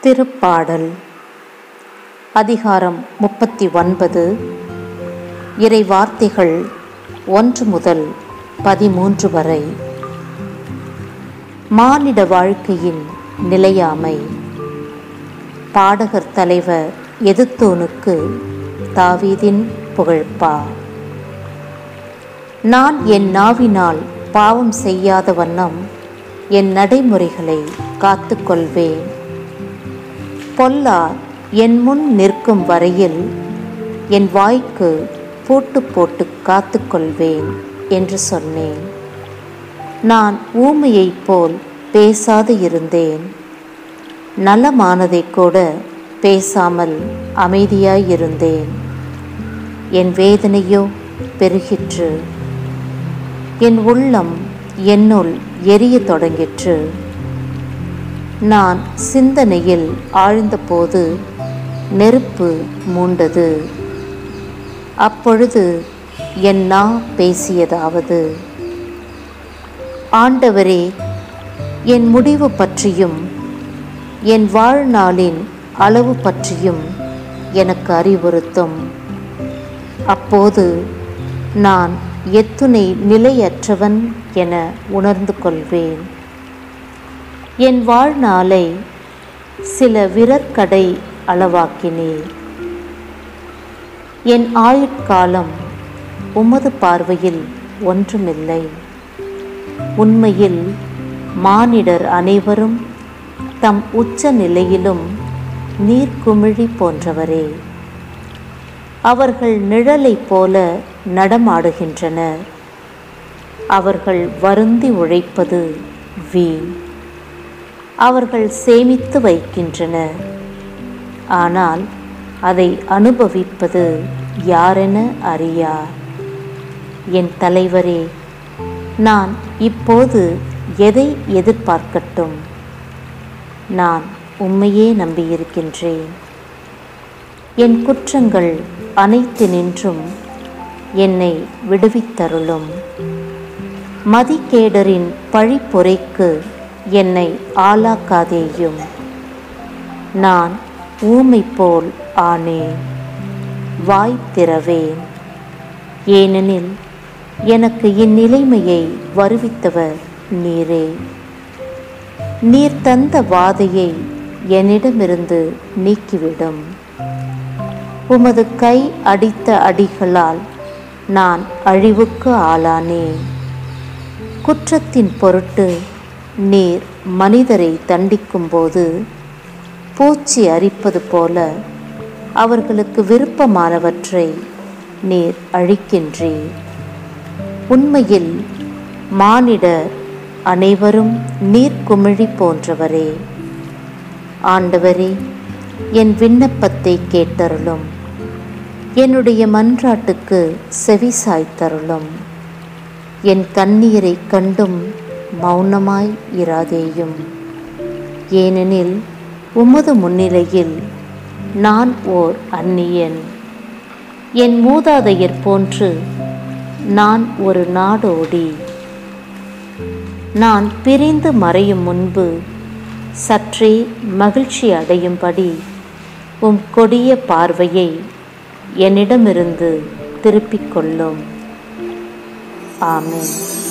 திருப்பாடல் அதிகாரம் முப்பத்தி ஒன்பது இறை வார்த்தைகள் ஒன்று முதல் பதிமூன்று வரை மானிட வாழ்க்கையின் நிலையாமை பாடகர் தலைவர் எதுத்தோனுக்கு தாவீதின் புகழ்ப்பா நான் என் நாவினால் பாவம் செய்யாத வண்ணம் என் நடைமுறைகளை காத்துக்கொள்வேன் பொல்லார் என் முன் நிற்கும் வரையில் என் வாய்க்கு பூட்டு போட்டு காத்துக்கொள்வேன் என்று சொன்னேன் நான் ஊமையைப் போல் பேசாது இருந்தேன் நலமானதைக் கூட பேசாமல் அமைதியாயிருந்தேன் என் வேதனையோ பெருகிற்று என் உள்ளம் என்னுள் எரிய தொடங்கிற்று நான் சிந்தனையில் ஆழ்ந்தபோது நெருப்பு மூண்டது அப்பொழுது என் நா பேசியதாவது ஆண்டவரே என் முடிவு பற்றியும் என் வாழ்நாளின் அளவு பற்றியும் எனக்கு அறிவுறுத்தும் அப்போது நான் எத்துணை நிலையற்றவன் என உணர்ந்து கொள்வேன் என் வாழ்நாளை சில விரற்கடை அளவாக்கினேன் என் ஆயுட்காலம் உமது பார்வையில் ஒன்றுமில்லை உண்மையில் மானிடர் அனைவரும் தம் உச்ச நிலையிலும் நீர்க்குமிழி போன்றவரே அவர்கள் நிழலைப் போல நடமாடுகின்றனர் அவர்கள் வருந்தி உழைப்பது வீண் அவர்கள் சேமித்து வைக்கின்றனர் ஆனால் அதை அனுபவிப்பது யாரென அறியார் என் தலைவரே நான் இப்போது எதை எதிர்பார்க்கட்டும் நான் உண்மையே நம்பியிருக்கின்றேன் என் குற்றங்கள் அனைத்தினின்றும் என்னை விடுவித்தருளும் மதிக்கேடரின் பழிப்பொறைக்கு என்னை ஆளாக்காதேயும் நான் ஊமை போல் ஆனேன் வாய் திறவேன் ஏனெனில் எனக்கு இந்நிலைமையை வருவித்தவர் நீரே நீர் தந்த வாதையை என்னிடமிருந்து நீக்கிவிடும் உமது கை அடித்த அடிகளால் நான் அழிவுக்கு ஆளானேன் குற்றத்தின் பொருட்டு நீர் மனிதரை தண்டிக்கும்போது பூச்சி அரிப்பது போல அவர்களுக்கு விருப்பமானவற்றை நீர் அழிக்கின்றீர் உண்மையில் மானிடர் அனைவரும் நீர்க்குமிழி போன்றவரே ஆண்டவரே என் விண்ணப்பத்தை கேட்டருளும் என்னுடைய மன்றாட்டுக்கு செவி சாய்த்தருளும் என் கண்ணீரை கண்டும் மௌனமாய் இராதேயும் ஏனெனில் உமது முன்னிலையில் நான் ஓர் அந்நியன் என் மூதாதையர் போன்று நான் ஒரு நாடோடி நான் பிரிந்து மறையும் முன்பு சற்றே மகிழ்ச்சி அடையும்படி உம் கொடிய பார்வையை என்னிடமிருந்து திருப்பிக் கொள்ளும் ஆமென்